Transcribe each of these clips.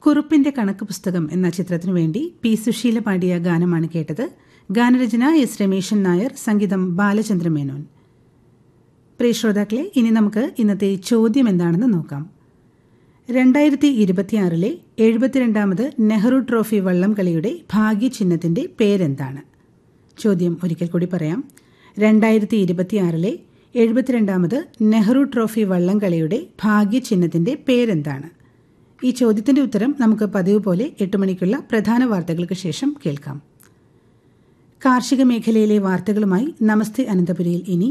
കുറുപ്പിന്റെ കണക്ക് പുസ്തകം എന്ന ചിത്രത്തിനു വേണ്ടി പി സുശീല പാടിയ ഗാനമാണ് കേട്ടത് ഗാനരചന എസ് രമേശൻ നായർ സംഗീതം ബാലചന്ദ്ര മേനോൻ പ്രിയ ശ്രോതാക്കളെ ഇനി നമുക്ക് ഇന്നത്തെ ചോദ്യം എന്താണെന്ന് നോക്കാം രണ്ടായിരത്തി ഇരുപത്തിയാറിലെ എഴുപത്തിരണ്ടാമത് നെഹ്റു ട്രോഫി വള്ളംകളിയുടെ ഭാഗ്യചിഹ്നത്തിന്റെ പേരെന്താണ് ചോദ്യം ഒരിക്കൽ കൂടി പറയാം രണ്ടായിരത്തി ഇരുപത്തിയാറിലെ എഴുപത്തിരണ്ടാമത് നെഹ്റു ട്രോഫി വള്ളംകളിയുടെ ഭാഗ്യചിഹ്നത്തിന്റെ പേരെന്താണ് ഈ ചോദ്യത്തിന്റെ ഉത്തരം നമുക്ക് പതിവ് പോലെ എട്ട് മണിക്കുള്ള പ്രധാന വാർത്തകൾക്ക് ശേഷം കേൾക്കാം കാർഷിക മേഖലയിലെ വാർത്തകളുമായി നമസ്തേ അനന്തപുരിയിൽ ഇനി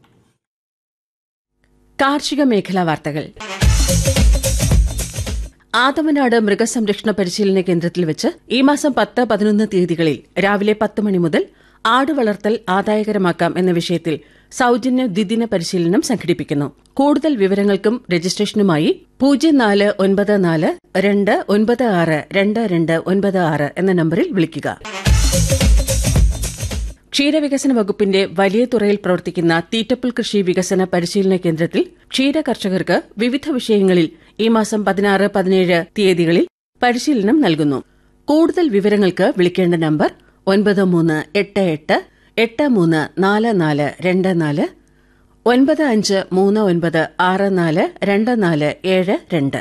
കാർഷിക മേഖലാ വാർത്തകൾ ആദമനാട് മൃഗസംരക്ഷണ പരിശീലന കേന്ദ്രത്തിൽ വെച്ച് ഈ മാസം പത്ത് പതിനൊന്ന് തീയതികളിൽ രാവിലെ പത്ത് മണി മുതൽ ആട് വളർത്തൽ ആദായകരമാക്കാം എന്ന വിഷയത്തിൽ സൌജന്യ ദ്വിദിന പരിശീലനം സംഘടിപ്പിക്കുന്നു കൂടുതൽ വിവരങ്ങൾക്കും രജിസ്ട്രേഷനുമായി പൂജ്യം നാല് ഒൻപത് നാല് രണ്ട് ഒൻപത് ആറ് രണ്ട് രണ്ട് ഒൻപത് ആറ് എന്ന നമ്പറിൽ വിളിക്കുക ക്ഷീരവികസന വകുപ്പിന്റെ വലിയ തുറയിൽ പ്രവർത്തിക്കുന്ന തീറ്റപ്പുൽ കൃഷി വികസന പരിശീലന കേന്ദ്രത്തിൽ ക്ഷീര കർഷകർക്ക് വിവിധ വിഷയങ്ങളിൽ ഈ മാസം പതിനാറ് പതിനേഴ് തീയതികളിൽ പരിശീലനം നൽകുന്നു കൂടുതൽ വിവരങ്ങൾക്ക് വിളിക്കേണ്ട നമ്പർ ഒൻപത് മൂന്ന് എട്ട് എട്ട് എട്ട് മൂന്ന് നാല് നാല് രണ്ട് നാല് ഒൻപത് അഞ്ച് മൂന്ന് ഒൻപത് ആറ് നാല് രണ്ട് നാല് ഏഴ് രണ്ട്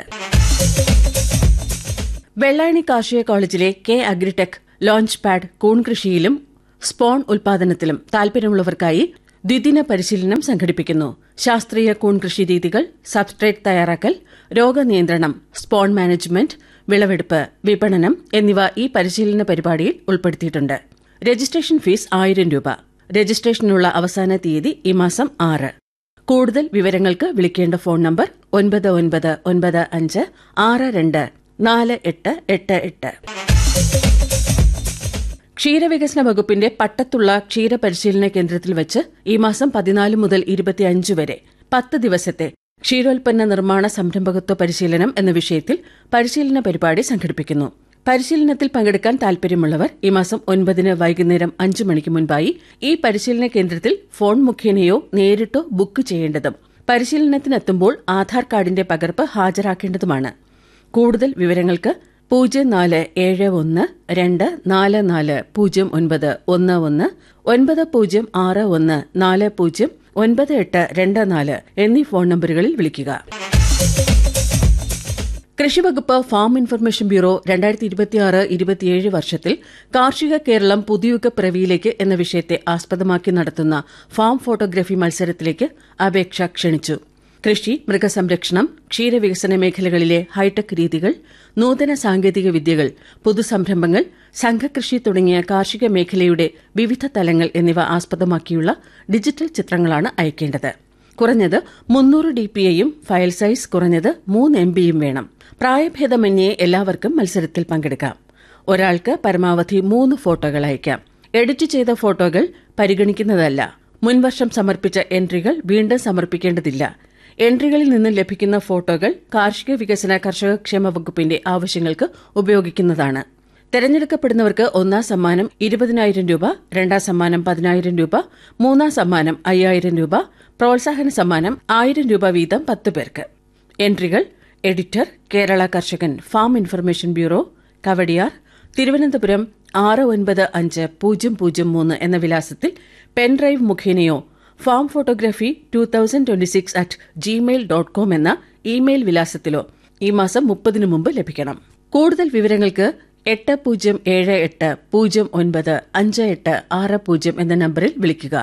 വെള്ളായണി കാർഷിക കോളേജിലെ കെ അഗ്രിടെക് ലോഞ്ച് പാഡ് കൂൺ കൃഷിയിലും സ്പോൺ ഉൽപാദനത്തിലും താൽപര്യമുള്ളവർക്കായി ദ്വിദിന പരിശീലനം സംഘടിപ്പിക്കുന്നു ശാസ്ത്രീയ കൂൺ കൃഷി രീതികൾ സബ്സ്ട്രേറ്റ് തയ്യാറാക്കൽ രോഗനിയന്ത്രണം സ്പോൺ മാനേജ്മെന്റ് വിളവെടുപ്പ് വിപണനം എന്നിവ ഈ പരിശീലന പരിപാടിയിൽ ഉൾപ്പെടുത്തിയിട്ടുണ്ട് രജിസ്ട്രേഷൻ ഫീസ് ആയിരം രൂപ രജിസ്ട്രേഷനുള്ള അവസാന തീയതി ഈ മാസം ആറ് കൂടുതൽ വിവരങ്ങൾക്ക് വിളിക്കേണ്ട ഫോൺ നമ്പർ ഒൻപത് ഒൻപത് ഒൻപത് അഞ്ച് ആറ് രണ്ട് നാല് എട്ട് എട്ട് എട്ട് ക്ഷീരവികസന വകുപ്പിന്റെ പട്ടത്തുള്ള ക്ഷീരപരിശീലന കേന്ദ്രത്തിൽ വെച്ച് ഈ മാസം പതിനാല് മുതൽ ഇരുപത്തിയഞ്ച് വരെ പത്ത് ദിവസത്തെ ക്ഷീരോൽപ്പന്ന നിർമ്മാണ സംരംഭകത്വ പരിശീലനം എന്ന വിഷയത്തിൽ പരിശീലന പരിപാടി സംഘടിപ്പിക്കുന്നു പരിശീലനത്തിൽ പങ്കെടുക്കാൻ താൽപര്യമുള്ളവർ ഈ മാസം ഒൻപതിന് വൈകുന്നേരം അഞ്ചു മണിക്ക് മുൻപായി ഈ പരിശീലന കേന്ദ്രത്തിൽ ഫോൺ മുഖേനയോ നേരിട്ടോ ബുക്ക് ചെയ്യേണ്ടതും പരിശീലനത്തിനെത്തുമ്പോൾ ആധാർ കാർഡിന്റെ പകർപ്പ് ഹാജരാക്കേണ്ടതുമാണ് കൂടുതൽ വിവരങ്ങൾക്ക് പൂജ്യം നാല് ഏഴ് ഒന്ന് രണ്ട് നാല് നാല് പൂജ്യം ഒൻപത് ഒന്ന് ഒന്ന് ഒൻപത് പൂജ്യം ആറ് ഒന്ന് നാല് പൂജ്യം ഒൻപത് എട്ട് രണ്ട് നാല് എന്നീ ഫോൺ നമ്പറുകളിൽ വിളിക്കുക കൃഷിവകുപ്പ് ഫാം ഇൻഫർമേഷൻ ബ്യൂറോ രണ്ടായിരത്തി ഇരുപത്തിയാറ് ഇരുപത്തിയേഴ് വർഷത്തിൽ കാർഷിക കേരളം പുതുയുഗ പിറവിയിലേക്ക് എന്ന വിഷയത്തെ ആസ്പദമാക്കി നടത്തുന്ന ഫാം ഫോട്ടോഗ്രഫി മത്സരത്തിലേക്ക് അപേക്ഷ ക്ഷണിച്ചു കൃഷി മൃഗസംരക്ഷണം ക്ഷീരവികസന മേഖലകളിലെ ഹൈടെക് രീതികൾ നൂതന സാങ്കേതിക വിദ്യകൾ പുതുസംരംഭങ്ങൾ സംഘകൃഷി തുടങ്ങിയ കാർഷിക മേഖലയുടെ വിവിധ തലങ്ങൾ എന്നിവ ആസ്പദമാക്കിയുള്ള ഡിജിറ്റൽ ചിത്രങ്ങളാണ് അയക്കേണ്ടത് കുറഞ്ഞത് മുന്നൂറ് ഡി പി ഐയും ഫയൽ സൈസ് കുറഞ്ഞത് മൂന്ന് എം ബിയും വേണം പ്രായഭേദമന്യേ എല്ലാവർക്കും മത്സരത്തിൽ പങ്കെടുക്കാം ഒരാൾക്ക് പരമാവധി മൂന്ന് ഫോട്ടോകൾ അയക്കാം എഡിറ്റ് ചെയ്ത ഫോട്ടോകൾ പരിഗണിക്കുന്നതല്ല മുൻവർഷം സമർപ്പിച്ച എൻട്രികൾ വീണ്ടും സമർപ്പിക്കേണ്ടതില്ല എൻട്രികളിൽ നിന്ന് ലഭിക്കുന്ന ഫോട്ടോകൾ കാർഷിക വികസന കർഷകക്ഷേമ വകുപ്പിന്റെ ആവശ്യങ്ങൾക്ക് ഉപയോഗിക്കുന്നതാണ് തെരഞ്ഞെടുക്കപ്പെടുന്നവർക്ക് ഒന്നാം സമ്മാനം ഇരുപതിനായിരം രൂപ രണ്ടാം സമ്മാനം പതിനായിരം രൂപ മൂന്നാം സമ്മാനം അയ്യായിരം രൂപ പ്രോത്സാഹന സമ്മാനം ആയിരം രൂപ വീതം പത്ത് പേർക്ക് എൻട്രികൾ editor Kerala Karshakan farm information bureau Kawdiar Thiruvananthapuram ആറ് ഒൻപത് അഞ്ച് പൂജ്യം പൂജ്യം മൂന്ന് എന്ന വിലാസത്തിൽ പെൻഡ്രൈവ് മുഖേനയോ farm photography two thousand twenty six at Gmail dot com എന്ന ഇമെയിൽ വിലാസത്തിലോ ഈ മാസം മുപ്പതിനു മുമ്പ് ലഭിക്കണം കൂടുതൽ വിവരങ്ങൾക്ക് എട്ട് പൂജ്യം ഏഴ് എട്ട് പൂജ്യം ഒൻപത് അഞ്ച് എട്ട് ആറ് പൂജ്യം എന്ന നമ്പറിൽ വിളിക്കുക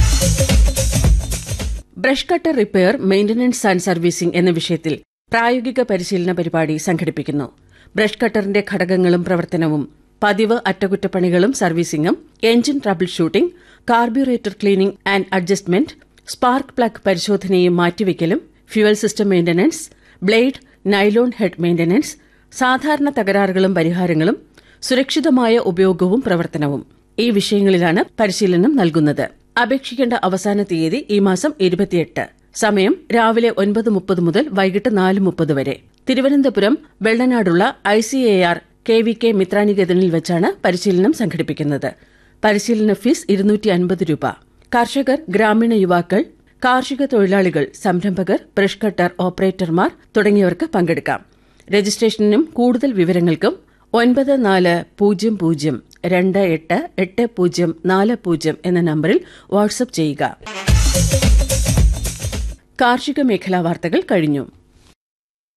brush cutter repair maintenance and servicing എന്ന വിഷയത്തിൽ പ്രായോഗിക പരിശീലന പരിപാടി സംഘടിപ്പിക്കുന്നു ബ്രഷ് കട്ടറിന്റെ ഘടകങ്ങളും പ്രവർത്തനവും പതിവ് അറ്റകുറ്റപ്പണികളും സർവീസിംഗും engine troubleshooting carburettor cleaning and adjustment spark plug പരിശോധനയും മാറ്റിവെക്കലും fuel system maintenance blade nylon head maintenance സാധാരണ തകരാറുകളും പരിഹാരങ്ങളും സുരക്ഷിതമായ ഉപയോഗവും പ്രവർത്തനവും ഈ വിഷയങ്ങളിലാണ് പരിശീലനം നൽകുന്നത് അപേക്ഷിക്കേണ്ട അവസാന തീയതി ഈ മാസം ഇരുപത്തിയെട്ട് സമയം രാവിലെ ഒൻപത് മുപ്പത് മുതൽ വൈകിട്ട് നാല് മുപ്പത് വരെ തിരുവനന്തപുരം വെള്ളനാടുള്ള I C A R K V K മിത്രാനികേതനിൽ വെച്ചാണ് പരിശീലനം സംഘടിപ്പിക്കുന്നത് പരിശീലന ഫീസ് ഇരുന്നൂറ്റി അൻപത് രൂപ കർഷകർ ഗ്രാമീണ യുവാക്കൾ കാർഷിക തൊഴിലാളികൾ സംരംഭകർ ബ്രഷ് കട്ടർ ഓപ്പറേറ്റർമാർ തുടങ്ങിയവർക്ക് പങ്കെടുക്കാം രജിസ്ട്രേഷനും കൂടുതൽ വിവരങ്ങൾക്കും ഒൻപത് നാല് പൂജ്യം പൂജ്യം രണ്ട് എട്ട് എട്ട് പൂജ്യം നാല് പൂജ്യം എന്ന നമ്പറിൽ വാട്സ്ആപ്പ് ചെയ്യുക കാർഷിക മേഖലാ വാർത്തകൾ കഴിഞ്ഞു